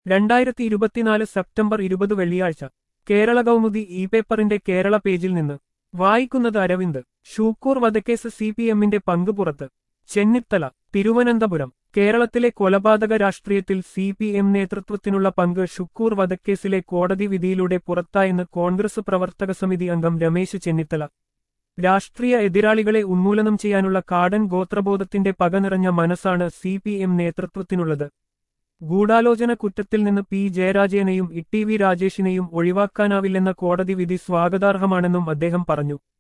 രണ്ടായിരത്തി ഇരുപത്തിനാല് സെപ്റ്റംബർ ഇരുപത് വെള്ളിയാഴ്ച കേരള കൗമുദി ഇ പേപ്പറിന്റെ കേരള പേജിൽ നിന്ന് വായിക്കുന്നത് അരവിന്ദ് ഷൂക്കൂർ വധക്കേസ് സി പി എമ്മിന്റെ പങ്ക് പുറത്ത് ചെന്നിത്തല തിരുവനന്തപുരം കേരളത്തിലെ കൊലപാതക രാഷ്ട്രീയത്തിൽ സി പി എം നേതൃത്വത്തിനുള്ള പങ്ക് ഷുക്കൂർ വധക്കേസിലെ കോടതി വിധിയിലൂടെ പുറത്തായെന്ന് കോൺഗ്രസ് പ്രവർത്തക സമിതി അംഗം രമേശ് ചെന്നിത്തല രാഷ്ട്രീയ എതിരാളികളെ ഉന്മൂലനം ചെയ്യാനുള്ള കാടൻ ഗോത്രബോധത്തിന്റെ പക നിറഞ്ഞ മനസ്സാണ് സി പി എം നേതൃത്വത്തിനുള്ളത് ഗൂഢാലോചന കുറ്റത്തിൽ നിന്ന് പി ജയരാജേനെയും ഇ ടി വി രാജേഷിനെയും ഒഴിവാക്കാനാവില്ലെന്ന കോടതി വിധി സ്വാഗതാർഹമാണെന്നും അദ്ദേഹം പറഞ്ഞു